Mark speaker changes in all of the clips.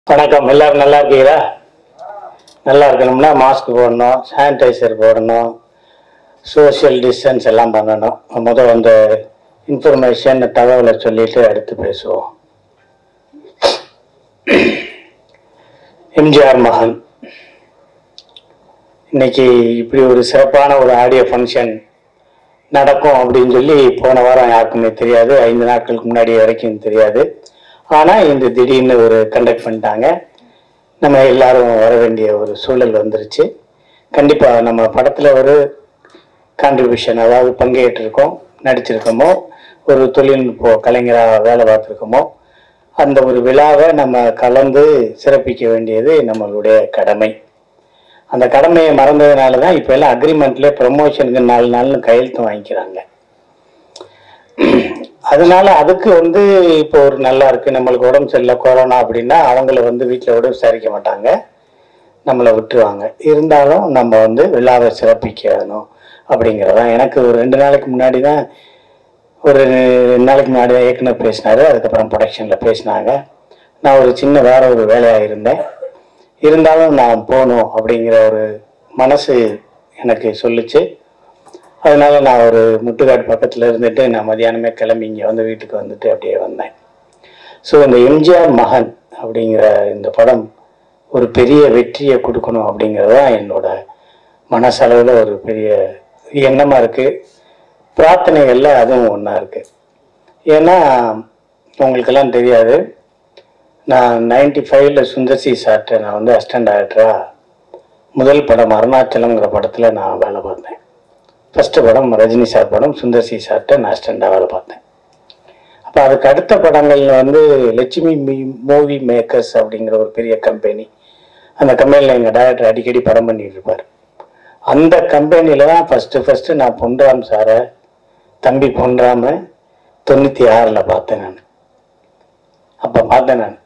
Speaker 1: வணக்கம் எல்லாரும் நல்லா இருக்கீங்களா நல்லா இருக்கணும்னா மாஸ்க் போடணும் சானிடைசர் போடணும் சோஷியல் டிஸ்டன்ஸ் எல்லாம் பண்ணணும் முதல் அந்த இன்ஃபர்மேஷன் தகவலை சொல்லிட்டு அடுத்து பேசுவோம் எம்ஜிஆர் மகன் இன்னைக்கு இப்படி ஒரு சிறப்பான ஒரு ஆடியோ ஃபங்க்ஷன் நடக்கும் அப்படின்னு சொல்லி போன வாரம் யாருக்குமே தெரியாது ஐந்து நாட்களுக்கு முன்னாடி வரைக்கும் தெரியாது ஆனால் இந்த திடீர்னு ஒரு கண்டக்ட் பண்ணிட்டாங்க நம்ம எல்லாரும் வர வேண்டிய ஒரு சூழல் வந்துருச்சு கண்டிப்பாக நம்ம படத்தில் ஒரு கான்ட்ரிபியூஷன் அதாவது பங்கேற்றிருக்கோம் நடிச்சிருக்கோமோ ஒரு தொழில்நுட்ப கலைஞராக வேலை பார்த்துருக்கோமோ அந்த ஒரு விழாவை நம்ம கலந்து சிறப்பிக்க வேண்டியது நம்மளுடைய கடமை அந்த கடமையை மறந்ததுனால தான் இப்போ எல்லாம் அக்ரிமெண்ட்ல ப்ரமோஷனுக்கு நாலு நாள்னு கையெழுத்து வாங்கிக்கிறாங்க அதனால அதுக்கு வந்து இப்போ ஒரு நல்லா இருக்கு நம்மளுக்கு உடம்பு சரியில்லை கொரோனா அப்படின்னா அவங்கள வந்து வீட்டில் விட விசாரிக்க மாட்டாங்க நம்மளை விட்டுருவாங்க இருந்தாலும் நம்ம வந்து விழாவை சிறப்பிக்கணும் அப்படிங்கிறதான் எனக்கு ஒரு ரெண்டு நாளைக்கு முன்னாடி தான் ஒரு ரெண்டு நாளைக்கு முன்னாடி தான் இயக்குனர் பேசினாரு அதுக்கப்புறம் ப்ரொடக்ஷனில் பேசினாங்க நான் ஒரு சின்ன வேற ஒரு வேலையாக இருந்தேன் இருந்தாலும் நான் போகணும் அப்படிங்கிற ஒரு மனசு எனக்கு சொல்லுச்சு அதனால நான் ஒரு முட்டுக்காடு பக்கத்தில் இருந்துட்டு நான் மதியானமே கிளம்பி இங்கே வந்து வீட்டுக்கு வந்துட்டு அப்படியே வந்தேன் ஸோ இந்த எம்ஜிஆர் மகன் அப்படிங்கிற இந்த படம் ஒரு பெரிய வெற்றியை கொடுக்கணும் அப்படிங்கிறது தான் என்னோட மனசளவில் ஒரு பெரிய எண்ணமாக இருக்குது பிரார்த்தனைகளில் அதுவும் ஒன்றா இருக்குது ஏன்னா உங்களுக்கெல்லாம் தெரியாது நான் நைன்டி ஃபைவ்ல சுந்தர்சி சார்ட்ட நான் வந்து அசிஸ்டன்ட் டைரக்டராக முதல் படம் அருணாச்சலம்ங்கிற படத்தில் நான் வேலை பார்த்தேன் ஃபஸ்ட்டு படம் ரஜினி சார் படம் சுந்தர்சி சார்ட்ட நான் அசிஸ்டண்டாக வேலை பார்த்தேன் அப்போ அதுக்கு அடுத்த படங்கள் வந்து லட்சுமி மூவி மேக்கர்ஸ் அப்படிங்கிற ஒரு பெரிய கம்பெனி அந்த கம்பெனியில் எங்கள் டைரக்டர் அடிக்கடி படம் பண்ணிட்டு இருப்பார் அந்த கம்பெனியில் தான் ஃபஸ்ட்டு ஃபஸ்ட்டு நான் பொன்ராம் சாரை தம்பி பொன்ராம தொண்ணூற்றி ஆறில் பார்த்தேன் நான் அப்போ பார்த்தேன் நான்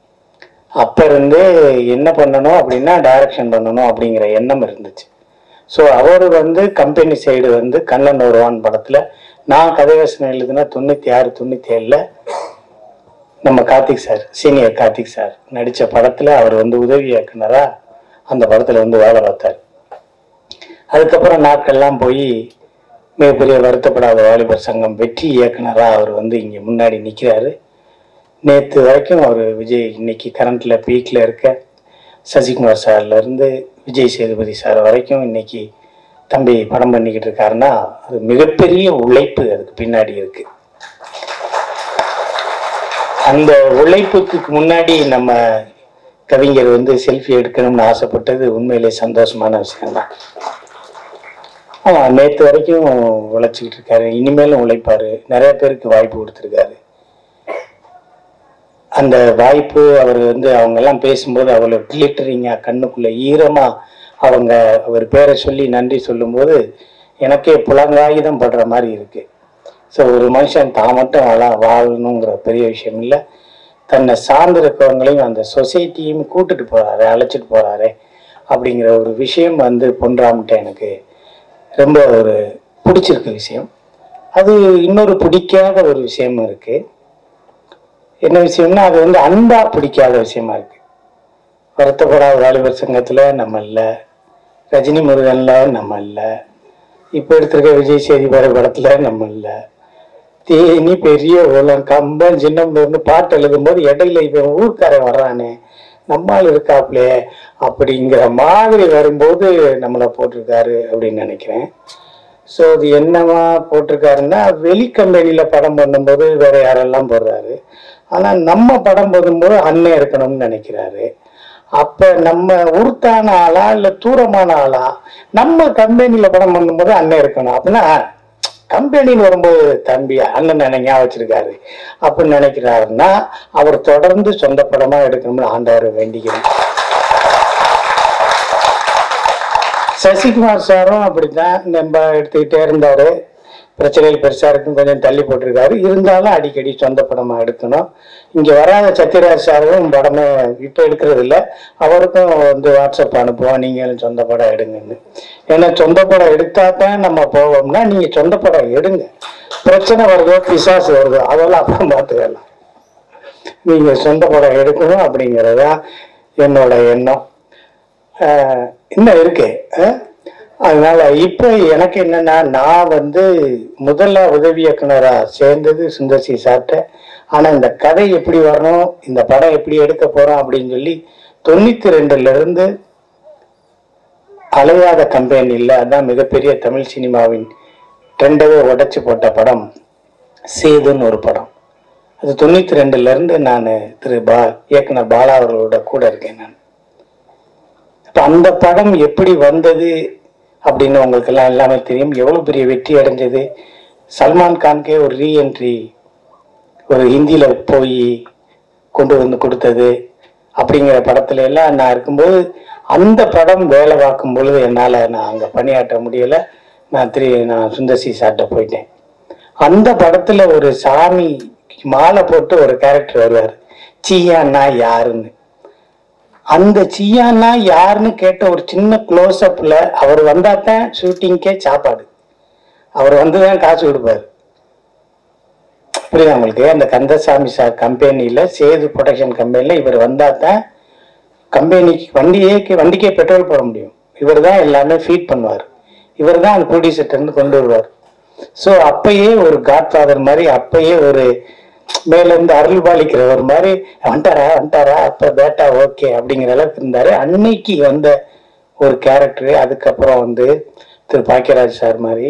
Speaker 1: அப்ப இருந்தே என்ன பண்ணணும் அப்படின்னா டைரக்ஷன் பண்ணணும் அப்படிங்கிற எண்ணம் இருந்துச்சு ஸோ அவர் வந்து கம்பெனி சைடு வந்து கண்ணன் ஒருவான் படத்துல நான் கதைவசனம் எழுதுனா தொண்ணூத்தி ஆறு தொண்ணூத்தி ஏழுல நம்ம Karthik sir senior Karthik sir நடிச்ச படத்துல அவர் வந்து உதவி இயக்குனரா அந்த படத்துல வந்து வேலை பார்த்தார் அதுக்கப்புறம் நாட்கள்லாம் போய் மிகப்பெரிய வருத்தப்படாத வாலிபர் சங்கம் வெற்றி இயக்குனரா அவர் வந்து இங்க முன்னாடி நிக்கிறாரு நேற்று வரைக்கும் அவர் விஜய் இன்னைக்கு கரண்ட்ல பீக்ல இருக்க சசிகுமார் சார்ல இருந்து விஜய் சேதுபதி சார் வரைக்கும் இன்னைக்கு தம்பி படம் பண்ணிக்கிட்டு இருக்காருன்னா அது மிகப்பெரிய உழைப்பு அதுக்கு பின்னாடி இருக்கு அந்த உழைப்புக்கு முன்னாடி நம்ம கவிஞர் வந்து செல்ஃபி எடுக்கணும்னு ஆசைப்பட்டது உண்மையிலே சந்தோஷமான விஷயம்தான் ஆமா நேற்று வரைக்கும் உழைச்சிக்கிட்டு இருக்காரு இனிமேலும் உழைப்பாரு நிறைய பேருக்கு வாய்ப்பு கொடுத்துருக்காரு அந்த வாய்ப்பு அவர் வந்து அவங்க எல்லாம் பேசும்போது அவ்வளோ கிளிட்டரிங்கா கண்ணுக்குள்ள ஈரமா அவங்க அவர் பேரை சொல்லி நன்றி சொல்லும்போது எனக்கே புலங்காயுதம் படுற மாதிரி இருக்கு ஸோ ஒரு மனுஷன் தான் மட்டும் வாழ வாழணுங்கிற பெரிய விஷயம் இல்லை தன்னை சார்ந்திருக்கவங்களையும் அந்த சொசைட்டியும் கூட்டிட்டு போறாரு அழைச்சிட்டு போறாரு அப்படிங்கிற ஒரு விஷயம் வந்து பொன்றாமட்ட எனக்கு ரொம்ப ஒரு பிடிச்சிருக்க விஷயம் அது இன்னொரு பிடிக்காத ஒரு விஷயமும் இருக்கு என்ன விஷயம்னா அது வந்து அன்பா பிடிக்காத விஷயமா இருக்கு வருத்தப்படாத வாலிபர் சங்கத்துல நம்ம இல்ல ரஜினி முருகன்ல நம்ம இல்ல இப்ப எடுத்திருக்க விஜய் சேதுபதி படத்துல நம்ம இல்ல தேனி பெரிய உலம் கம்பன் சின்னம்னு பாட்டு எழுதும்போது இடையில இவன் ஊர்க்காரன் வர்றானே நம்மால் இருக்காப்லே அப்படிங்கிற மாதிரி வரும்போது நம்மளை போட்டிருக்காரு அப்படின்னு நினைக்கிறேன் ஸோ அது என்னவா போட்டிருக்காருன்னா வெளி கம்பெனியில் படம் பண்ணும்போது வேற யாரெல்லாம் போடுறாரு ஆனால் நம்ம படம் போடும்போது அண்ணன் இருக்கணும்னு நினைக்கிறாரு அப்ப நம்ம உருத்தான ஆளா இல்ல தூரமான ஆளா நம்ம கம்பெனியில படம் பண்ணும்போது அண்ணன் இருக்கணும் அப்படின்னா கம்பெனின்னு வரும்போது தம்பி அண்ணன் நினைங்க வச்சிருக்காரு அப்படின்னு நினைக்கிறாருன்னா அவர் தொடர்ந்து சொந்த படமா எடுக்கணும்னு ஆண்டவரை வேண்டிக்கிறேன் சசிகுமார் சாரும் அப்படித்தான் நம்ம எடுத்துக்கிட்டே இருந்தாரு பிரச்சனைகள் பெருசா இருக்கும் கொஞ்சம் தள்ளி போட்டிருக்காரு இருந்தாலும் அடிக்கடி சொந்த படமா எடுக்கணும் இங்க வராத சத்யராஜ் சாரும் படமே இப்ப எடுக்கிறது இல்ல அவருக்கும் வந்து வாட்ஸ்அப் அனுப்புவோம் நீங்களும் சொந்த படம் எடுங்கன்னு ஏன்னா சொந்த படம் எடுத்தா தான் நம்ம போவோம்னா நீங்க சொந்த படம் எடுங்க பிரச்சனை வருதோ பிசாசு வருதோ அதெல்லாம் அப்புறம் பார்த்துக்கலாம் நீங்க சொந்த படம் எடுக்கணும் அப்படிங்கிறதா என்னோட எண்ணம் ஆஹ் இன்னும் இருக்கு ஆஹ் அதனால இப்போ எனக்கு என்னன்னா நான் வந்து முதல்ல உதவி இயக்குனரா சேர்ந்தது சுந்தர்சி சார்ட்ட ஆனா இந்த கதை எப்படி வரணும் இந்த படம் எப்படி எடுக்க போறோம் அப்படின்னு சொல்லி தொண்ணூத்தி ரெண்டுல இருந்து அலையாத கம்பெனி இல்லை அதான் மிகப்பெரிய தமிழ் சினிமாவின் ட்ரெண்டவே உடைச்சு போட்ட படம் சேதுன்னு ஒரு படம் அது தொண்ணூத்தி ரெண்டுல இருந்து நான் திரு பா இயக்குனர் பாலா அவர்களோட கூட இருக்கேன் நான் அப்ப அந்த படம் எப்படி வந்தது அப்படின்னு உங்களுக்கு எல்லாம் எல்லாமே தெரியும் எவ்வளவு பெரிய வெற்றி அடைஞ்சது சல்மான் கான்கே ஒரு ரீஎன்ட்ரி ஒரு ஹிந்தியில போய் கொண்டு வந்து கொடுத்தது அப்படிங்கிற படத்துல எல்லாம் நான் இருக்கும்போது அந்த படம் வேலை பார்க்கும் பொழுது என்னால் நான் அங்கே பணியாற்ற முடியல நான் திரு நான் சுந்தர்சி சார்ட்ட போயிட்டேன் அந்த படத்துல ஒரு சாமி மாலை போட்டு ஒரு கேரக்டர் வருவார் சீயான்னா யாருன்னு அந்த சியானா யாருன்னு கேட்ட ஒரு சின்ன க்ளோஸ் அப்ல அவர் வந்தா தான் ஷூட்டிங்க்கே சாப்பாடு அவர் வந்து தான் காசு கொடுப்பாரு புரியுதா உங்களுக்கு அந்த கந்தசாமி சார் கம்பெனியில சேது ப்ரொடக்ஷன் கம்பெனில இவர் வந்தா தான் கம்பெனிக்கு வண்டியே வண்டிக்கே பெட்ரோல் போட முடியும் இவர் தான் எல்லாமே ஃபீட் பண்ணுவார் இவர் தான் அந்த ப்ரொடியூசர்ட்ட இருந்து கொண்டு வருவார் ஸோ அப்பயே ஒரு காட்ஃபாதர் மாதிரி அப்பயே ஒரு மேல இருந்து அருள் பாலிக்கிறவர் மாதிரி வந்துட்டாரா வந்துட்டாரா அப்ப பேட்டா ஓகே அப்படிங்கிற அளவுக்கு இருந்தாரு அன்னைக்கு வந்த ஒரு கேரக்டர் அதுக்கப்புறம் வந்து திரு பாக்கியராஜ் சார் மாதிரி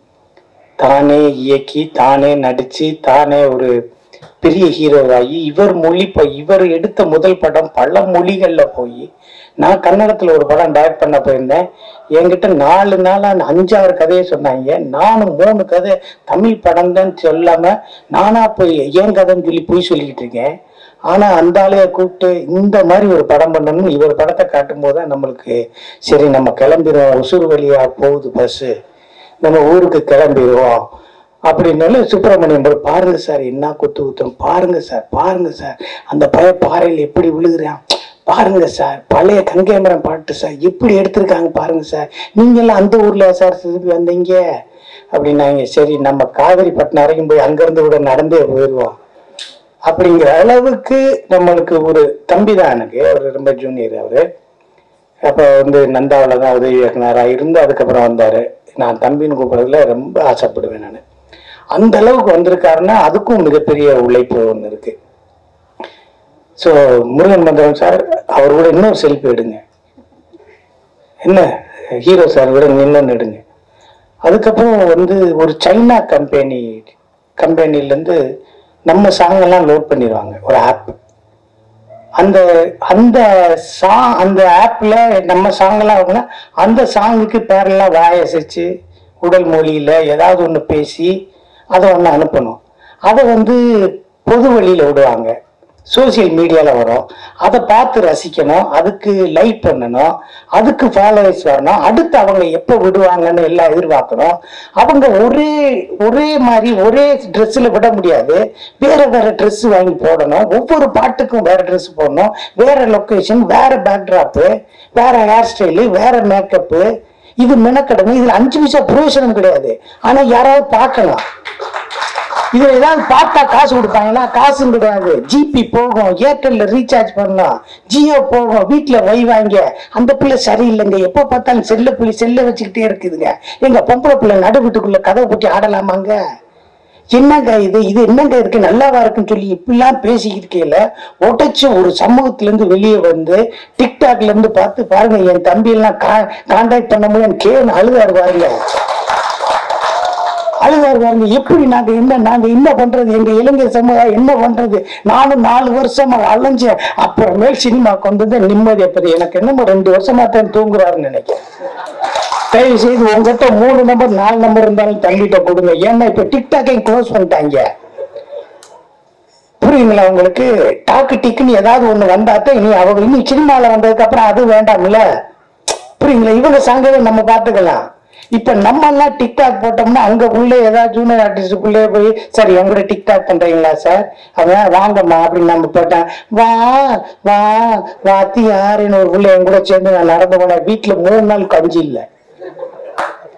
Speaker 1: தானே இயக்கி தானே நடிச்சு தானே ஒரு பெரிய ஹீரோவாகி இவர் மொழி இப்போ இவர் எடுத்த முதல் படம் பல மொழிகள்ல போய் நான் கன்னடத்துல ஒரு படம் டைரக்ட் பண்ண போயிருந்தேன் என்கிட்ட நாலு நாளா அஞ்சாறு கதையை சொன்னாங்க நானும் மூணு கதை தமிழ் படம் தான் சொல்லாம நானா போய் ஏன் கதைன்னு சொல்லி போய் சொல்லிக்கிட்டு இருக்கேன் ஆனா அந்த ஆளைய கூப்பிட்டு இந்த மாதிரி ஒரு படம் பண்ணணும்னு இவர் படத்தை காட்டும் போது தான் நம்மளுக்கு சரி நம்ம கிளம்பிடுவோம் ஒசூர் வழியா போகுது பஸ்ஸு நம்ம ஊருக்கு கிளம்பிடுவோம் அப்படின்னாலும் சுப்பிரமணியம் போய் பாருங்க சார் என்ன குத்து குத்துறோம் பாருங்க சார் பாருங்க சார் அந்த பய பாறையில் எப்படி விழுகுறான் பாருங்க சார் பழைய கங்கேமரம் பாட்டு சார் எப்படி எடுத்திருக்காங்க பாருங்க சார் நீங்கெல்லாம் அந்த ஊர்ல சார் திருப்பி வந்தீங்க அப்படின்னாங்க சரி நம்ம காவிரி பட்டினம் வரைக்கும் போய் அங்கிருந்து கூட நடந்தே போயிடுவோம் அப்படிங்கிற அளவுக்கு நம்மளுக்கு ஒரு தம்பி தான் எனக்கு ஒரு ரொம்ப ஜூனியர் அவரு அப்போ வந்து நந்தாவில் தான் உதவி இயக்குனராக இருந்து அதுக்கப்புறம் வந்தார் நான் தம்பின்னு கூப்பிடுறதுல ரொம்ப ஆசைப்படுவேன் நான் அந்த அளவுக்கு வந்திருக்காருன்னா அதுக்கும் மிகப்பெரிய உழைப்பு ஒன்று இருக்கு ஸோ முருகன் மந்திரம் சார் அவர் கூட இன்னொரு செல்ஃபி எடுங்க என்ன ஹீரோ சார் விட இன்னொன்று எடுங்க அதுக்கப்புறம் வந்து ஒரு சைனா கம்பெனி கம்பெனிலேருந்து நம்ம சாங்கெல்லாம் லோட் பண்ணிடுவாங்க ஒரு ஆப் அந்த அந்த சா அந்த ஆப்ல நம்ம சாங்கெல்லாம் இருக்குன்னா அந்த சாங்குக்கு பேரெல்லாம் வாயசிச்சு உடல் மொழியில ஏதாவது ஒன்று பேசி அதை ஒன்று அனுப்பணும் அதை வந்து பொது வழியில விடுவாங்க சோசியல் மீடியால வரும் அதை பார்த்து ரசிக்கணும் அதுக்கு லைக் பண்ணணும் அதுக்கு ஃபாலோவர்ஸ் வரணும் அடுத்து அவங்க எப்போ விடுவாங்கன்னு எல்லாம் எதிர்பார்க்கணும் அவங்க ஒரே ஒரே மாதிரி ஒரே ட்ரெஸ்ஸில் விட முடியாது வேற வேற ட்ரெஸ் வாங்கி போடணும் ஒவ்வொரு பாட்டுக்கும் வேற ட்ரெஸ் போடணும் வேற லொக்கேஷன் வேற பேக்ட்ராப்பு வேற ஹேர் ஸ்டைலு வேற மேக்கப்பு இது மெனக்கடமை இதுல அஞ்சு நிமிஷம் பிரயோஜனம் கிடையாது ஆனா யாராவது பார்க்கலாம் இதுல ஏதாவது பார்த்தா காசு கொடுப்பாங்களா காசும் கிடையாது ஜிபி போகும் ஏர்டெல்ல ரீசார்ஜ் பண்ணலாம் ஜியோ போகும் வீட்டுல வை வாங்க அந்த பிள்ளை சரியில்லைங்க எப்ப பார்த்தாலும் செல்ல பிள்ளை செல்ல வச்சுக்கிட்டே இருக்குதுங்க எங்க பொம்பளை பிள்ளை நடு வீட்டுக்குள்ள கதவை பூட்டி ஆடலாமாங்க என்னங்க இது இது என்னங்க இருக்கு நல்லாவா இருக்குன்னு சொல்லி இப்படிலாம் பேசிக்கிட்டு இருக்கையில உடைச்சு ஒரு சமூகத்துல இருந்து வெளியே வந்து டிக்டாக்ல இருந்து பார்த்து பாருங்க என் தம்பி எல்லாம் கான்டாக்ட் பண்ண முடியும் கேன்னு அழுதாரு பாருங்க அழுதாரு பாருங்க எப்படி நாங்க என்ன நாங்க என்ன பண்றது எங்க இளைஞர் சமுதாயம் என்ன பண்றது நானும் நாலு வருஷமா அலைஞ்சேன் அப்புறமேல் சினிமா கொண்டு வந்து நிம்மதி அப்படி எனக்கு என்னமோ ரெண்டு வருஷமா தான் தூங்குறாருன்னு நினைக்கிறேன் தயவு செய்து உங்ககிட்ட மூணு நம்பர் நாலு நம்பர் இருந்தாலும் தம்பிட்ட கொடுங்க ஏன்னா இப்ப டிக்டாக்கையும் க்ளோஸ் பண்ணிட்டாங்க புரியுங்களா உங்களுக்கு டாக்கு டிக்குன்னு ஏதாவது ஒண்ணு வந்தாத்தான் இனி அவங்க இனி சினிமால வந்ததுக்கு அப்புறம் அது வேண்டாம்ல புரியுங்களா இவங்க சங்கவே நம்ம பார்த்துக்கலாம் இப்ப நம்ம எல்லாம் டிக்டாக் போட்டோம்னா அங்க உள்ள ஏதாவது ஜூனியர் ஆர்டிஸ்டுக்குள்ளே போய் சரி எங்கூட டிக்டாக் பண்றீங்களா சார் அவன் வாங்கம்மா அப்படின்னு நம்ம போட்டேன் வா வா வாத்தி யாருன்னு ஒரு புள்ள என் கூட சேர்ந்து நான் நடந்து போனேன் வீட்டுல மூணு நாள் கஞ்சி இல்லை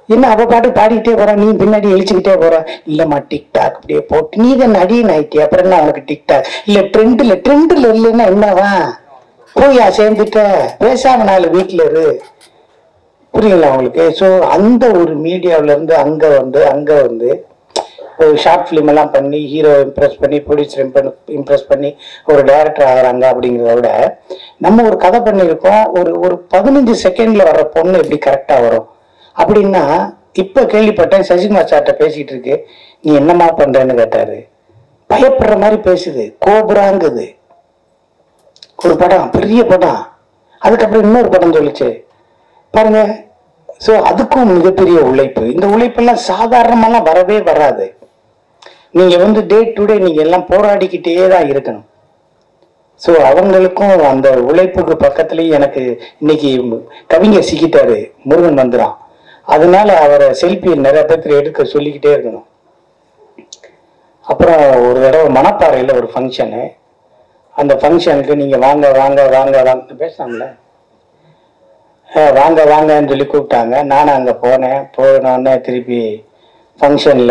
Speaker 1: என்ன அவ பாட்டு பாடிக்கிட்டே போறா நீ பின்னாடி இழிச்சுக்கிட்டே போற இல்லம்மா டிக்டாக் அப்படியே போட்டு நீ தான் நடிகன் ஆயிட்டிய அப்புறம் என்ன உனக்கு டிக்டாக் இல்ல ட்ரெண்ட்ல ட்ரெண்ட்ல இல்லைன்னா என்னவா போயா சேர்ந்துட்ட பேசாம நாலு வீட்டுல இரு புரியுங்களா உங்களுக்கு ஸோ அந்த ஒரு மீடியாவுல இருந்து அங்க வந்து அங்க வந்து ஒரு ஷார்ட் ஃபிலிம் எல்லாம் பண்ணி ஹீரோ இம்ப்ரெஸ் பண்ணி ப்ரொடியூசர் இம்ப்ரெஸ் பண்ணி ஒரு டைரக்டர் ஆகுறாங்க அப்படிங்கிறத விட நம்ம ஒரு கதை பண்ணியிருக்கோம் ஒரு ஒரு பதினஞ்சு செகண்ட்ல வர்ற பொண்ணு எப்படி கரெக்டா வரும் அப்படின்னா இப்ப கேள்விப்பட்டேன் சசிகுமார் சார்ட்ட பேசிட்டு இருக்கு நீ என்னம்மா பண்றேன்னு கேட்டாரு பயப்படுற மாதிரி பேசுது கோபுராங்குது ஒரு படம் பெரிய படம் அதுக்கப்புறம் இன்னொரு படம் சொல்லுச்சு பாருங்க ஸோ அதுக்கும் மிகப்பெரிய உழைப்பு இந்த உழைப்பெல்லாம் சாதாரணமெல்லாம் வரவே வராது நீங்க வந்து டே டு டே நீங்க எல்லாம் போராடிக்கிட்டே தான் இருக்கணும் ஸோ அவங்களுக்கும் அந்த உழைப்புக்கு பக்கத்துலயும் எனக்கு இன்னைக்கு கவிஞர் சிக்கிட்டாரு முருகன் வந்துடும் அதனால அவரை செல்ஃபி நிறைய பேர்த்துல எடுக்க சொல்லிக்கிட்டே இருக்கணும் அப்புறம் ஒரு தடவை மணப்பாறையில் ஒரு ஃபங்க்ஷனு அந்த ஃபங்க்ஷனுக்கு நீங்கள் வாங்க வாங்க வாங்க வாங்க பேசலாம்ல அஹ் வாங்க வாங்கன்னு சொல்லி கூப்பிட்டாங்க நானும் அங்கே போனேன் போனோடனே திருப்பி ஃபங்க்ஷனில்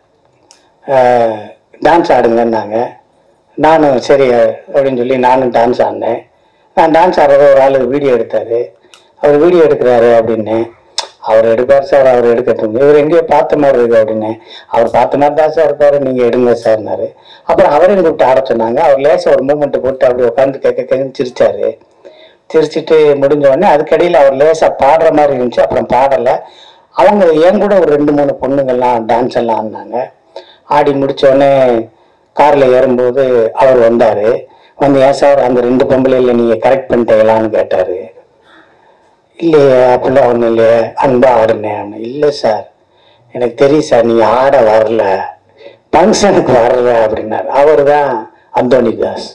Speaker 1: டான்ஸ் ஆடுங்கன்னாங்க நானும் சரி அப்படின்னு சொல்லி நானும் டான்ஸ் ஆடினேன் நான் டான்ஸ் ஆடுறத ஒரு ஆளு வீடியோ எடுத்தார் அவர் வீடியோ எடுக்கிறாரு அப்படின்னு அவர் எடுப்பார் சார் அவர் எடுக்கட்டும் இவர் எங்கேயோ பார்த்த மாதிரி இருக்கு அப்படின்னு அவர் பார்த்த மாதிரி தான் சார் இருப்பாரு நீங்க எடுங்க சார்னாரு அப்புறம் அவரையும் கூப்பிட்டு ஆட சொன்னாங்க அவர் லேசா ஒரு மூமெண்ட் போட்டு அப்படி உட்காந்து கேட்க கேட்க சிரிச்சாரு சிரிச்சிட்டு முடிஞ்ச உடனே அதுக்கடியில் அவர் லேசா பாடுற மாதிரி இருந்துச்சு அப்புறம் பாடலை அவங்க என் கூட ஒரு ரெண்டு மூணு பொண்ணுங்கள்லாம் டான்ஸ் எல்லாம் ஆடினாங்க ஆடி முடிச்ச உடனே கார்ல ஏறும்போது அவர் வந்தாரு வந்து ஏன் சார் அந்த ரெண்டு பொம்பளைல நீங்க கரெக்ட் பண்ணிட்டீங்களான்னு கேட்டாரு இல்லையே அப்படிலாம் ஒன்றும் இல்லையே அன்பா ஆடுனேன் இல்லை சார் எனக்கு தெரியும் சார் நீங்க ஆட வரல ஃபங்க்ஷனுக்கு வரல அப்படின்னாரு அவர் தான் அந்தோனி தாஸ்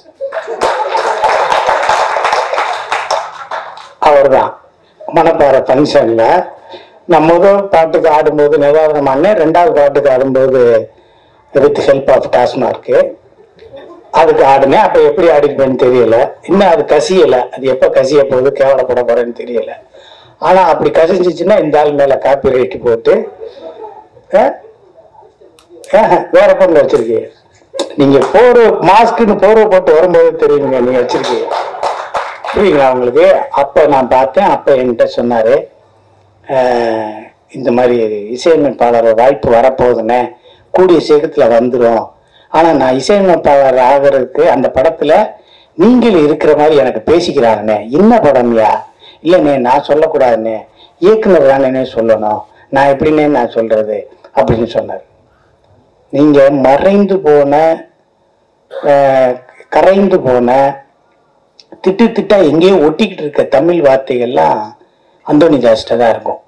Speaker 1: அவர் தான் மணப்பாறை ஃபங்க்ஷன்ல நான் முதல் பாட்டுக்கு ஆடும்போது நிவாரணம் அண்ணன் ரெண்டாவது பாட்டுக்கு ஆடும்போது வித் ஹெல்ப் ஆஃப் டாஸ்மார்க்கு அதுக்கு ஆடினேன் அப்ப எப்படி ஆடிருப்பேன்னு தெரியல இன்னும் அது கசியல அது எப்ப கசிய போகுது கேவலப்பட போறேன்னு தெரியல ஆனா அப்படி கசிஞ்சிச்சுன்னா இந்த ஆள் மேல காப்பி ரைட் போட்டு அஹ், அஹ், வேற பொண்ணு வச்சிருக்கீங்க நீங்க போர்வை மாஸ்க்னு போர்வை போட்டு வரும்போது தெரியுங்க நீங்க வச்சிருக்கீங்க புரியுங்களா உங்களுக்கு அப்ப நான் பார்த்தேன் அப்ப என்கிட்ட சொன்னாரு அஹ், இந்த மாதிரி இசையமைப்பாளர் வாய்ப்பு வரப்போகுதுண்ணே கூடிய சீக்கிரத்துல வந்துரும் ஆனா நான் இசையமைப்பாளர் ஆகிறதுக்கு அந்த படத்துல நீங்கள் இருக்கிற மாதிரி எனக்கு பேசிக்கிறாங்கண்ணே என்ன படம்யா இல்லைண்ணே நான் சொல்லக்கூடாதுண்ணே இயக்குனர் தானே சொல்லணும் நான் எப்படின்னே நான் சொல்றது அப்படின்னு சொன்னார் நீங்க மறைந்து போன அஹ், கரைந்து போன திட்டு திட்டா எங்கேயோ ஒட்டிக்கிட்டு இருக்க தமிழ் வார்த்தைகள்லாம் அந்தோனி தாஸ்ட தான் இருக்கும்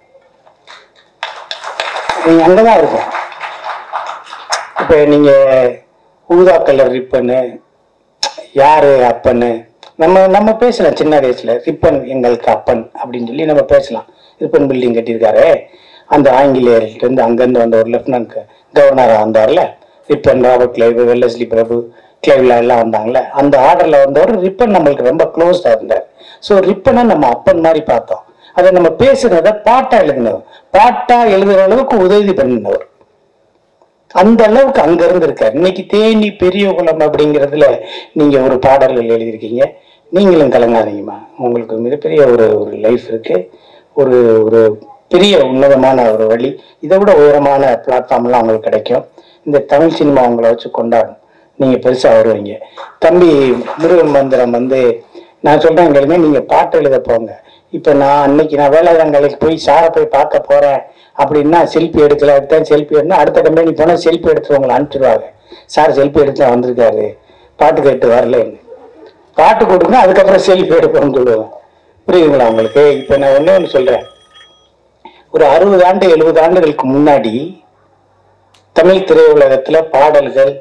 Speaker 1: நீங்க அங்கதான் இருக்கும் இப்ப நீங்க ஊதா கலர் ரிப்பனு யாரு அப்பன்னு நம்ம நம்ம பேசலாம் சின்ன வயசுல ரிப்பன் எங்களுக்கு அப்பன் அப்படின்னு சொல்லி நம்ம பேசலாம் ரிப்பன் பில்டிங் கட்டியிருக்காரு அந்த ஆங்கிலேயர்கிட்ட இருந்து அங்கிருந்து வந்த ஒரு லெப்டினன்ட் கவர்னரா வந்தார்ல ரிப்பன் ராபர்ட் கிளைவ் வெல்லஸ்லி பிரபு கிளைவ்ல எல்லாம் வந்தாங்கல்ல அந்த ஆர்டர்ல வந்தவர் ரிப்பன் நம்மளுக்கு ரொம்ப க்ளோஸா இருந்தார் ஸோ ரிப்பனை நம்ம அப்பன் மாதிரி பார்த்தோம் அதை நம்ம பேசுறத பாட்டா எழுதினவர் பாட்டா எழுதுற அளவுக்கு உதவி பண்ணினவர் அந்த அளவுக்கு அங்க இருந்து இருக்காரு இன்னைக்கு தேனி பெரிய குளம் அப்படிங்கிறதுல நீங்க ஒரு பாடல்கள் எழுதியிருக்கீங்க நீங்களும் கலங்காதீங்கம்மா உங்களுக்கு மிகப்பெரிய ஒரு ஒரு லைஃப் இருக்கு ஒரு ஒரு பெரிய உன்னதமான ஒரு வழி இதை விட உயரமான பிளாட்ஃபார்ம்லாம் உங்களுக்கு கிடைக்கும் இந்த தமிழ் சினிமா உங்களை வச்சு கொண்டாடும் நீங்க பெருசா வருவீங்க தம்பி முருகன் மந்திரம் வந்து நான் சொல்றேன் கேளுங்க நீங்க பாட்டு எழுத போங்க இப்ப நான் அன்னைக்கு நான் வேளாங்கண்ணிக்கு போய் சாரை போய் பார்க்க போறேன் அப்படின்னா செல்ஃபி எடுக்கல எடுத்தேன் செல்ஃபி எடுத்தா அடுத்த கம்பெனி போனா செல்ஃபி எடுத்து உங்களை அனுப்பிச்சிடுவாங்க சார் செல்ஃபி எடுத்து வந்திருக்காரு பாட்டு கேட்டு வரலன்னு பாட்டு கொடுங்க அதுக்கப்புறம் செல்ஃபி எடுப்போம்னு சொல்லுவேன் புரியுதுங்களா உங்களுக்கு இப்ப நான் ஒண்ணே ஒன்று சொல்றேன் ஒரு அறுபது ஆண்டு எழுபது ஆண்டுகளுக்கு முன்னாடி தமிழ் திரையுலகத்துல பாடல்கள்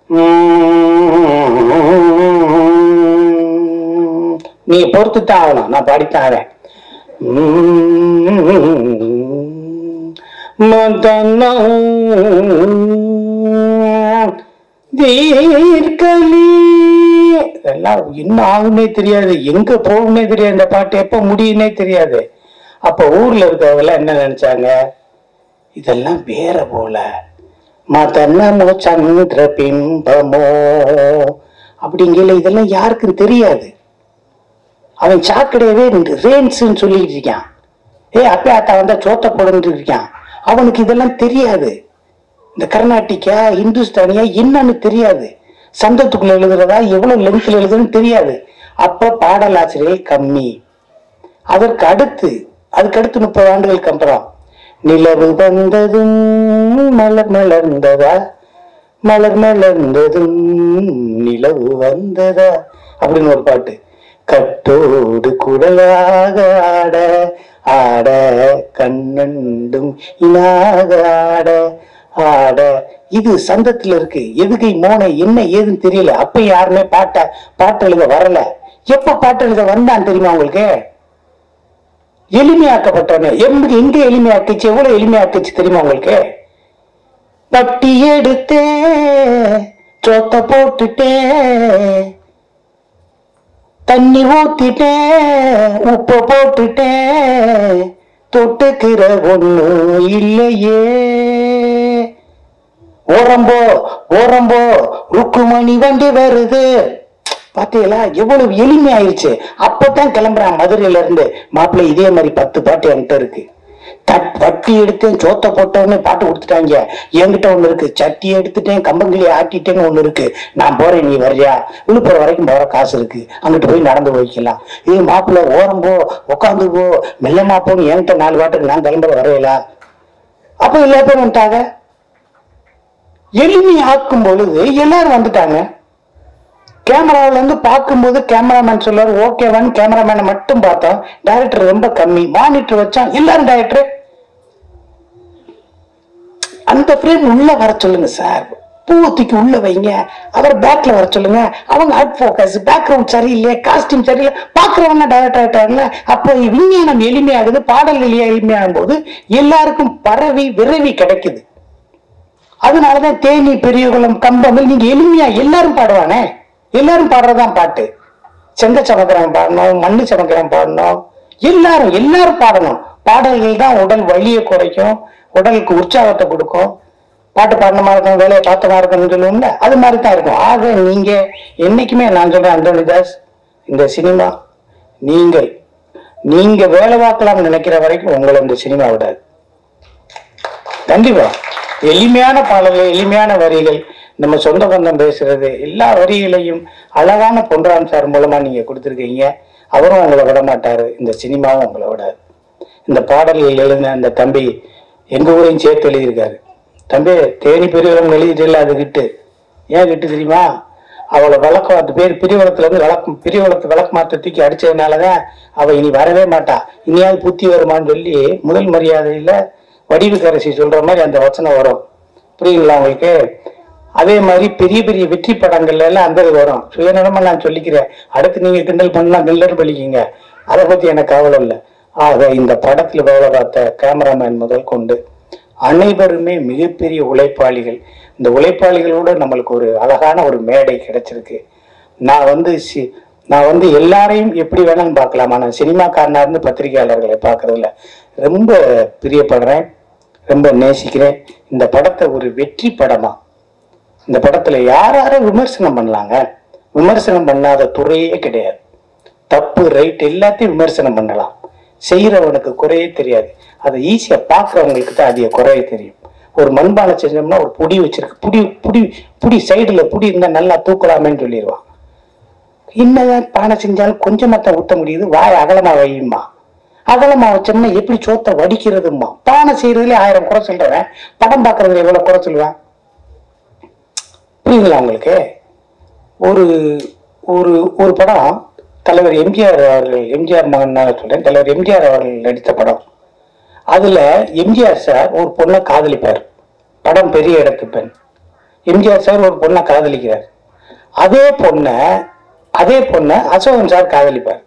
Speaker 1: நீங்க பொறுத்து தான் ஆகணும் நான் பாடித்தான் ஆவேன் மதனம் தீர்க்கலி இதெல்லாம் என்ன ஆகுன்னே தெரியாது எங்க போகும்னே தெரியாது இந்த பாட்டு எப்ப முடியும்னே தெரியாது அப்ப ஊர்ல இருக்கவங்க எல்லாம் என்ன நினைச்சாங்க இதெல்லாம் வேற போல மதனமோ சந்திர பிம்பமோ அப்படிங்கல இதெல்லாம் யாருக்கும் தெரியாது அவன் சாக்கடையவே ரேன்ஸ்ன்னு சொல்லிட்டு இருக்கான் ஏ அப்பே அத்தா வந்தா சோத்த போடுன்னு இருக்கான் அவனுக்கு இதெல்லாம் தெரியாது இந்த கர்நாட்டிக்கா இந்துஸ்தானியா என்னன்னு தெரியாது சந்தத்துக்குள்ள எழுதுறதா எவ்வளவு லென்த்ல எழுதுன்னு தெரியாது அப்ப பாடலாசிரியர்கள் கம்மி அதற்கு அடுத்து அதுக்கு அடுத்து முப்பது ஆண்டுகளுக்கு அப்புறம் நிலவு வந்ததும் மலர் மலர்ந்ததா மலர் மலர்ந்ததும் நிலவு வந்ததா அப்படின்னு ஒரு பாட்டு கட்டோடு குடலாக ஆட ஆட கண்ணண்டும் இனாக ஆட ஆட இது சந்தத்துல இருக்கு எதுகை மோனை என்ன ஏதுன்னு தெரியல அப்ப யாருமே பாட்ட பாட்டு எழுத வரல எப்ப பாட்டு எழுத வந்தான் தெரியுமா உங்களுக்கு எளிமையாக்கப்பட்டவன எம்படி எங்க எளிமையாக்கிச்சு எவ்வளவு எளிமையாக்கிச்சு தெரியுமா உங்களுக்கு பட்டி எடுத்தேன் சொத்த போட்டுட்டேன் தண்ணி ஊத்திட்டேன் உப்ப போட்டுட்டேன் தொட்டுக்கிற ஒண்ணு இல்லையே ஓரம்போ ஓரம்போ ருக்குமணி வண்டி வருது பாத்தீங்களா எவ்வளவு எளிமையாயிருச்சு அப்பதான் கிளம்புறான் மதுரையில இருந்து மாப்பிள்ளை இதே மாதிரி பத்து பாட்டு என்கிட்ட இருக்கு தட் வட்டி எடுத்தேன் சோத்த போட்டோன்னு பாட்டு கொடுத்துட்டாங்க என்கிட்ட ஒண்ணு இருக்கு சட்டி எடுத்துட்டேன் கம்பங்கிளி ஆட்டிட்டேன்னு ஒண்ணு இருக்கு நான் போறேன் நீ வர்றியா விழுப்புரம் வரைக்கும் போற காசு இருக்கு அங்கிட்டு போய் நடந்து போய்க்கலாம் ஏய் மாப்பிள்ளை ஓரம் போ உட்காந்து போ மெல்லமா போன்னு என்கிட்ட நாலு பாட்டுக்கு நான் கிளம்புற வரையலா அப்ப எல்லா பேரும் வந்துட்டாங்க எளிமை ஆக்கும் பொழுது எல்லாரும் வந்துட்டாங்க கேமராவில இருந்து பார்க்கும்போது கேமராமேன் சொல்லுவார் ஓகேவான் கேமராமேனை மட்டும் பார்த்தோம் டைரக்டர் ரொம்ப கம்மி மானிட்டர் வச்சான் எல்லாரும் டைரக்டர் அந்த ஃப்ரேம் உள்ள வர சொல்லுங்க சார் பூவத்திக்கு உள்ள வைங்க அவர் பேக்ல வர சொல்லுங்க அவங்க அவுட் ஃபோக்கஸ் பேக்ரவுண்ட் சரியில்லையே காஸ்டியூம் சரியில்லை பாக்குறவங்க டைரக்டர் ஆயிட்டாங்கல்ல அப்போ விஞ்ஞானம் எளிமையாகுது பாடல் எளிமையாகும் போது எல்லாருக்கும் பரவி விரவி கிடைக்குது அதனாலதான் தேனி பெரியகுளம் கம்பங்கள் நீங்க எளிமையா எல்லாரும் பாடுவானே எல்லாரும் பாடுறதுதான் பாட்டு செங்க சமக்கிறவன் பாடணும் மண்ணு சமக்கிறவன் பாடணும் எல்லாரும் எல்லாரும் பாடணும் பாடல்கள் தான் உடல் வலியை குறைக்கும் உடலுக்கு உற்சாகத்தை கொடுக்கும் பாட்டு பாடணுமா இருக்கும் வேலையை பார்த்தமா இருக்கும்னு சொல்லுவோம்ல அது மாதிரி தான் இருக்கும் ஆக நீங்க என்னைக்குமே நான் சொல்றேன் அந்தோனிதாஸ் இந்த சினிமா நீங்கள் நீங்க வேலை பார்க்கலாம்னு நினைக்கிற வரைக்கும் உங்களை இந்த சினிமா விடாது கண்டிப்பா எளிமையான பாடல்கள் எளிமையான வரிகள் நம்ம சொந்த பந்தம் பேசுறது எல்லா வரிகளையும் அழகான பொன்ராம் சார் மூலமா நீங்க கொடுத்துருக்கீங்க அவரும் உங்களை விட மாட்டாரு இந்த சினிமாவும் உங்களை விடாது இந்த பாடல்கள் எழுதின இந்த தம்பி எங்க ஊரையும் சேர்த்து எழுதியிருக்காரு தம்பி தேனி பெரியவரம் எழுதிட்டு அது கிட்டு ஏன் கிட்டு தெரியுமா அவளை விளக்கம் அது பேர் பிரிவளத்துல இருந்து விளக்கம் பிரிவளத்து விளக்கு மாத்த தூக்கி அடிச்சதுனாலதான் அவ இனி வரவே மாட்டா இனியாவது புத்தி வருமான்னு சொல்லி முதல் மரியாதையில வடிவுக்கரசி சொல்ற மாதிரி அந்த வசனம் வரும் புரியுங்களா உங்களுக்கு அதே மாதிரி பெரிய பெரிய வெற்றி படங்கள்ல எல்லாம் அந்த இது வரும் சுயநலமா நான் சொல்லிக்கிறேன் அடுத்து நீங்க கிண்டல் பண்ணா கிண்டல் பண்ணிக்கிங்க அதை பத்தி எனக்கு கவலை இல்லை ஆக இந்த படத்துல வேலை பார்த்த கேமராமேன் முதல் கொண்டு அனைவருமே மிகப்பெரிய உழைப்பாளிகள் இந்த உழைப்பாளிகளோட நம்மளுக்கு ஒரு அழகான ஒரு மேடை கிடைச்சிருக்கு நான் வந்து சி நான் வந்து எல்லாரையும் எப்படி வேணாலும் பார்க்கலாம் ஆனால் சினிமாக்காரனா இருந்து பத்திரிகையாளர்களை பார்க்கறதுல ரொம்ப பிரியப்படுறேன் ரொம்ப நேசிக்கிறேன் இந்த படத்தை ஒரு வெற்றி படமா இந்த படத்துல யார் யாரும் விமர்சனம் பண்ணலாங்க விமர்சனம் பண்ணாத துறையே கிடையாது தப்பு ரைட் எல்லாத்தையும் விமர்சனம் பண்ணலாம் செய்யறவனுக்கு குறையே தெரியாது அதை ஈஸியா பாக்குறவங்களுக்கு தான் அதிக குறைய தெரியும் ஒரு மண்பானை செஞ்சோம்னா ஒரு புடி வச்சிருக்கு புடி புடி புடி சைடுல புடி இருந்தா நல்லா தூக்கலாமேன்னு சொல்லிடுவான் என்னதான் பானை செஞ்சாலும் கொஞ்சமா தான் ஊத்த முடியுது வாய் அகலமா வையுமா அகலமா வச்சோம்னா எப்படி சோத்தை வடிக்கிறதுமா பானை செய்யறதுல ஆயிரம் குறை சொல்றேன் படம் பார்க்கறதுல எவ்வளவு குறை சொல்லுவேன் புரியுதுங்களா உங்களுக்கு ஒரு ஒரு ஒரு படம் தலைவர் எம்ஜிஆர் அவர்கள் எம்ஜிஆர் மகன் சொல்றேன் தலைவர் எம்ஜிஆர் அவர்கள் நடித்த படம் அதுல எம்ஜிஆர் சார் ஒரு பொண்ணை காதலிப்பார் படம் பெரிய இடத்து பெண் எம்ஜிஆர் சார் ஒரு பொண்ணை காதலிக்கிறார் அதே பொண்ணை அதே பொண்ணை அசோகன் சார் காதலிப்பார்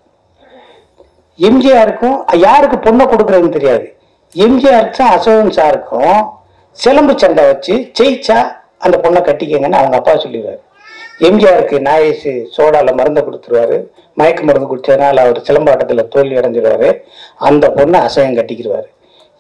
Speaker 1: எம்ஜிஆருக்கும் யாருக்கு பொண்ணை கொடுக்குறதுன்னு தெரியாது எம்ஜிஆருக்கும் அசோகன் சாருக்கும் சிலம்பு சண்டை வச்சு ஜெயிச்சா அந்த பொண்ணை கட்டிக்கங்கன்னு அவங்க அப்பா சொல்லிடுவார் எம்ஜிஆருக்கு நாயசு சோடால மருந்து கொடுத்துருவாரு மயக்க மருந்து குடிச்சதுனால அவர் சிலம்பாட்டத்துல தோல்வி அடைஞ்சிருவாரு அந்த பொண்ணை அசோகம் கட்டிக்கிடுவாரு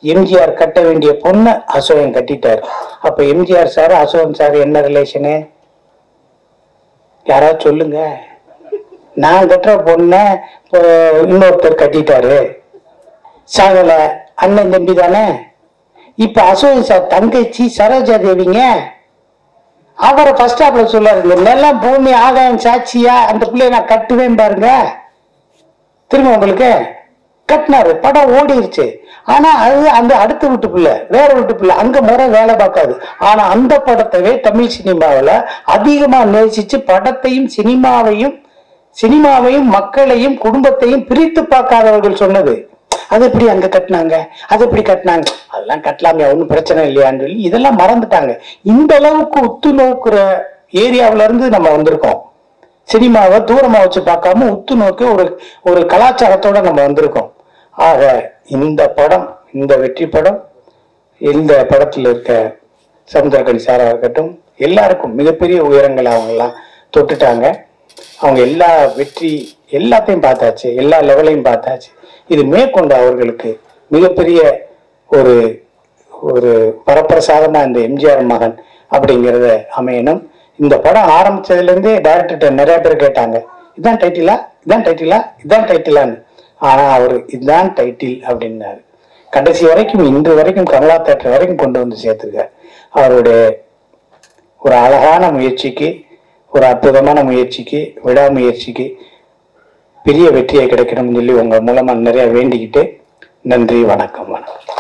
Speaker 1: எம்ஜிஆர் கட்ட வேண்டிய பொண்ணை அசோகன் கட்டிட்டாரு அப்ப எம்ஜிஆர் சார் அசோகன் சார் என்ன ரிலேஷனு யாராவது சொல்லுங்க நான் கட்டுற பொண்ணை இப்போ இன்னொருத்தர் கட்டிட்டாரு சாகல அண்ணன் தம்பி தானே இப்ப அசோகன் சார் தங்கச்சி சரோஜா தேவிங்க அவரை ஃபர்ஸ்ட் ஸ்டாப்ல சொல்லாரு இந்த நிலம் பூமி ஆகாயம் சாட்சியா அந்த பிள்ளைய நான் கட்டுவேன் பாருங்க திரும்ப உங்களுக்கு கட்டினாரு படம் ஓடிருச்சு ஆனா அது அந்த அடுத்த வீட்டு பிள்ளை வேற வீட்டு பிள்ளை அங்க முறை வேலை பார்க்காது ஆனா அந்த படத்தவே தமிழ் சினிமாவுல அதிகமா நேசிச்சு படத்தையும் சினிமாவையும் சினிமாவையும் மக்களையும் குடும்பத்தையும் பிரித்து பார்க்காதவர்கள் சொன்னது அது எப்படி அங்க கட்டினாங்க அது எப்படி கட்டினாங்க அதெல்லாம் கட்டலாமே ஒன்றும் பிரச்சனை இல்லையான்னு சொல்லி இதெல்லாம் மறந்துட்டாங்க இந்த அளவுக்கு உத்து நோக்குற ஏரியாவுல இருந்து நம்ம வந்திருக்கோம் சினிமாவை தூரமா வச்சு பார்க்காம உத்து நோக்கி ஒரு ஒரு கலாச்சாரத்தோட நம்ம வந்திருக்கோம் ஆக இந்த படம் இந்த வெற்றி படம் இந்த படத்தில் இருக்க சமுத்திரக்கணி சாரா இருக்கட்டும் எல்லாருக்கும் மிகப்பெரிய உயரங்களை அவங்கெல்லாம் தொட்டுட்டாங்க அவங்க எல்லா வெற்றி எல்லாத்தையும் பார்த்தாச்சு எல்லா லெவலையும் பார்த்தாச்சு இது மேற்கொண்டு அவர்களுக்கு மிகப்பெரிய ஒரு ஒரு வரப்பிரசாதமா இந்த எம்ஜிஆர் மகன் அப்படிங்கிறத அமையணும் இந்த படம் ஆரம்பிச்சதுல இருந்தே டைரக்டர்கிட்ட நிறைய பேர் கேட்டாங்க இதான் டைட்டிலா இதான் டைட்டிலா இதான் டைட்டிலான்னு ஆனா அவர் இதுதான் டைட்டில் அப்படின்னாரு கடைசி வரைக்கும் இன்று வரைக்கும் கமலா தேட்டர் வரைக்கும் கொண்டு வந்து சேர்த்திருக்கார் அவருடைய ஒரு அழகான முயற்சிக்கு ஒரு அற்புதமான முயற்சிக்கு விடாமுயற்சிக்கு பெரிய வெற்றியை கிடைக்கணும்னு சொல்லி உங்க மூலமா நிறைய வேண்டிக்கிட்டு நன்றி வணக்கம் வணக்கம்